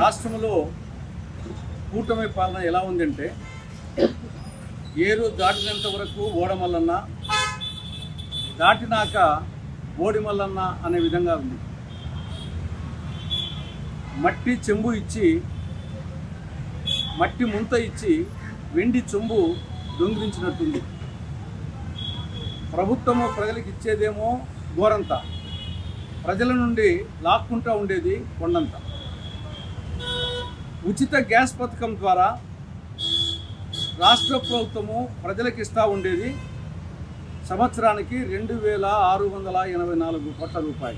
రాష్ట్రంలో కూటమి పాలన ఎలా ఉందంటే ఏరు దాటినంత వరకు ఓడమల్లన్న దాటినాక ఓడిమల్లన్న అనే విధంగా ఉంది మట్టి చెంబు ఇచ్చి మట్టి ముంత ఇచ్చి వెండి చెంబు దొంగిలించినట్టుంది ప్రభుత్వము ప్రజలకు ఇచ్చేదేమో గోరంత ప్రజల నుండి లాక్కుంటా ఉండేది కొండంత ఉచిత గ్యాస్ పథకం ద్వారా రాష్ట్ర ప్రభుత్వము ప్రజలకు ఇస్తూ ఉండేది సంవత్సరానికి రెండు వేల ఆరు వందల ఎనభై నాలుగు కోట్ల రూపాయలు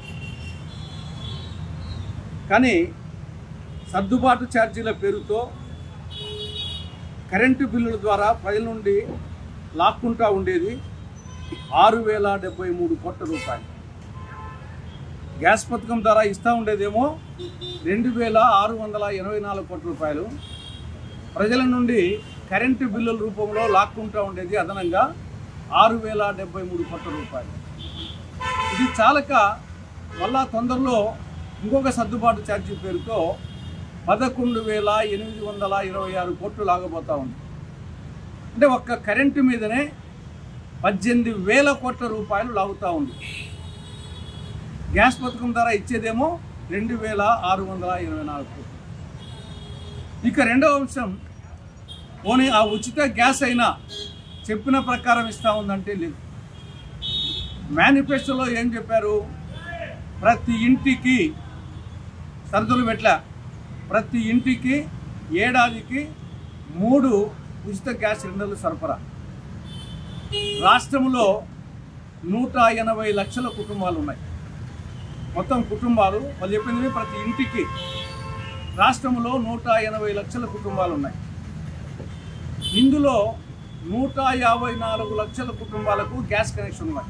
కానీ సర్దుబాటు ఛార్జీల పేరుతో కరెంటు బిల్లుల ద్వారా ప్రజల నుండి లాక్కుంటా ఉండేది ఆరు వేల డెబ్బై మూడు కోట్ల రూపాయలు గ్యాస్ పథకం ద్వారా ఇస్తూ ఉండేదేమో రెండు వేల ఆరు వందల ఎనభై నాలుగు కోట్ల రూపాయలు ప్రజల నుండి కరెంటు బిల్లుల రూపంలో లాక్కుంటూ ఉండేది అదనంగా ఆరు వేల డెబ్బై మూడు కోట్ల రూపాయలు ఇది చాలక మళ్ళా తొందరలో ఇంకొక సర్దుబాటు ఛార్జీ పేరుతో పదకొండు వేల ఎనిమిది వందల ఇరవై ఆరు కోట్లు లాగబోతా ఉంది అంటే ఒక్క కరెంటు మీదనే పద్దెనిమిది వేల కోట్ల రూపాయలు లాగుతూ ఉంది గ్యాస్ పథకం ద్వారా ఇచ్చేదేమో రెండు వేల ఆరు వందల ఇరవై నాలుగు కోట్లు ఇక రెండవ అంశం పోనీ ఆ ఉచిత గ్యాస్ అయినా చెప్పిన ప్రకారం ఇస్తా ఉందంటే లేదు మేనిఫెస్టోలో ఏం చెప్పారు ప్రతి ఇంటికి సరదులు పెట్ల ప్రతి ఇంటికి ఏడాదికి మూడు ఉచిత గ్యాస్ సిలిండర్లు సరఫరా రాష్ట్రంలో నూట ఎనభై లక్షల కుటుంబాలు ఉన్నాయి మొత్తం కుటుంబాలు వాళ్ళు చెప్పింది ప్రతి ఇంటికి రాష్ట్రంలో నూట ఎనభై లక్షల కుటుంబాలు ఉన్నాయి ఇందులో నూట యాభై నాలుగు లక్షల కుటుంబాలకు గ్యాస్ కనెక్షన్ ఉన్నాయి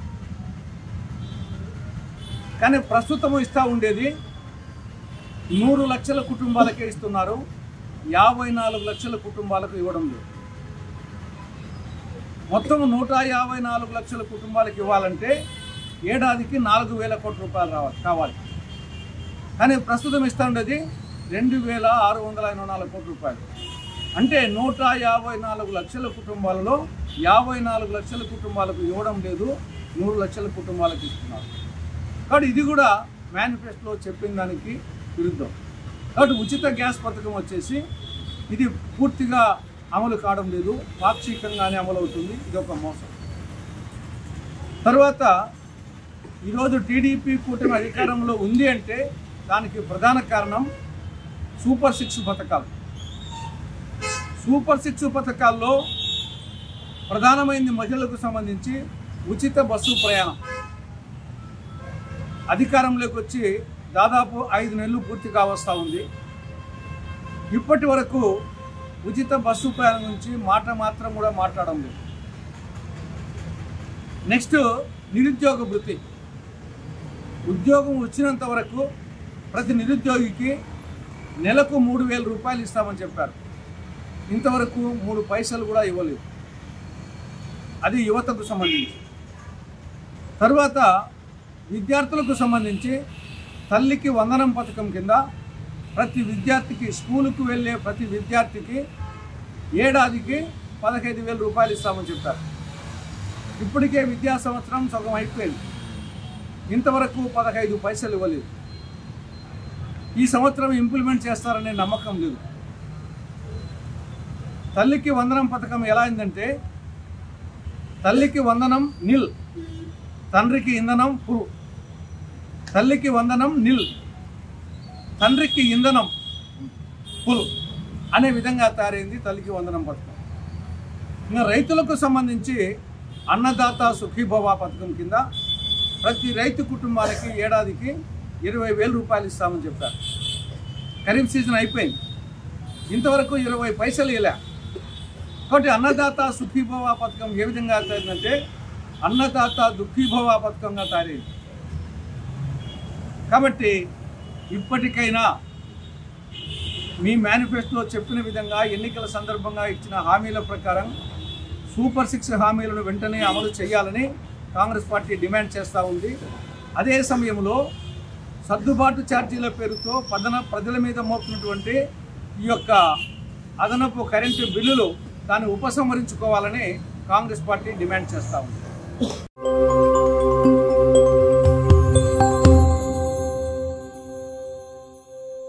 కానీ ప్రస్తుతం ఇస్తూ ఉండేది నూరు లక్షల కుటుంబాలకే ఇస్తున్నారు యాభై నాలుగు లక్షల కుటుంబాలకు ఇవ్వడం లేదు మొత్తం నూట యాభై నాలుగు లక్షల కుటుంబాలకు ఇవ్వాలంటే ఏడాదికి నాలుగు వేల కోట్ల రూపాయలు రావాలి కావాలి కానీ ప్రస్తుతం ఇస్తూ ఉండేది రెండు వేల ఆరు వందల ఎనభై నాలుగు కోట్ల రూపాయలు అంటే నూట యాభై నాలుగు లక్షల కుటుంబాలలో యాభై నాలుగు లక్షల కుటుంబాలకు ఇవ్వడం లేదు నూరు లక్షల కుటుంబాలకు ఇస్తున్నారు కాబట్టి ఇది కూడా మేనిఫెస్టోలో చెప్పిన దానికి విరుద్ధం కాబట్టి ఉచిత గ్యాస్ పథకం వచ్చేసి ఇది పూర్తిగా అమలు కావడం లేదు పాక్షికంగానే అమలు అవుతుంది ఇది ఒక మోసం తర్వాత ఈరోజు టీడీపీ కూటమి అధికారంలో ఉంది అంటే దానికి ప్రధాన కారణం సూపర్ సిక్స్ పథకాలు సూపర్ సిక్స్ పథకాల్లో ప్రధానమైనది మహిళలకు సంబంధించి ఉచిత బస్సు ప్రయాణం అధికారంలోకి వచ్చి దాదాపు ఐదు నెలలు పూర్తి కావస్తా ఉంది ఇప్పటి వరకు ఉచిత బస్సు ప్రయాణం గురించి మాట మాత్రం కూడా మాట్లాడడం లేదు నెక్స్ట్ నిరుద్యోగ వృత్తి ఉద్యోగం వచ్చినంత వరకు ప్రతి నిరుద్యోగికి నెలకు మూడు వేల రూపాయలు ఇస్తామని చెప్పారు ఇంతవరకు మూడు పైసలు కూడా ఇవ్వలేదు అది యువతకు సంబంధించి తర్వాత విద్యార్థులకు సంబంధించి తల్లికి వందనం పథకం కింద ప్రతి విద్యార్థికి స్కూలుకు వెళ్ళే ప్రతి విద్యార్థికి ఏడాదికి పదహైదు వేల రూపాయలు ఇస్తామని చెప్పారు ఇప్పటికే విద్యా సంవత్సరం సగం అయిపోయింది ఇంతవరకు పదహైదు పైసలు ఇవ్వలేదు ఈ సంవత్సరం ఇంప్లిమెంట్ చేస్తారనే నమ్మకం లేదు తల్లికి వందనం పథకం ఎలా అయిందంటే తల్లికి వందనం నిల్ తండ్రికి ఇంధనం పురు తల్లికి వందనం నిల్ తండ్రికి ఇంధనం పుల్ అనే విధంగా తయారైంది తల్లికి వందనం పథకం ఇంకా రైతులకు సంబంధించి అన్నదాత సుఖీభవ పథకం కింద ప్రతి రైతు కుటుంబానికి ఏడాదికి ఇరవై వేల రూపాయలు ఇస్తామని చెప్పారు ఖరీఫ్ సీజన్ అయిపోయింది ఇంతవరకు ఇరవై పైసలు ఇలా కాబట్టి అన్నదాత సుఖీభవ పథకం ఏ విధంగా తయారైందంటే అన్నదాత దుఃఖీభవ పథకంగా తయారైంది కాబట్టి ఇప్పటికైనా మీ మేనిఫెస్టోలో చెప్పిన విధంగా ఎన్నికల సందర్భంగా ఇచ్చిన హామీల ప్రకారం సూపర్ సిక్స్ హామీలను వెంటనే అమలు చేయాలని కాంగ్రెస్ పార్టీ డిమాండ్ చేస్తూ ఉంది అదే సమయంలో సర్దుబాటు ఛార్జీల పేరుతో పదన ప్రజల మీద మోపుతున్నటువంటి ఈ యొక్క అదనపు కరెంటు బిల్లులు దాన్ని ఉపసంహరించుకోవాలని కాంగ్రెస్ పార్టీ డిమాండ్ చేస్తూ ఉంది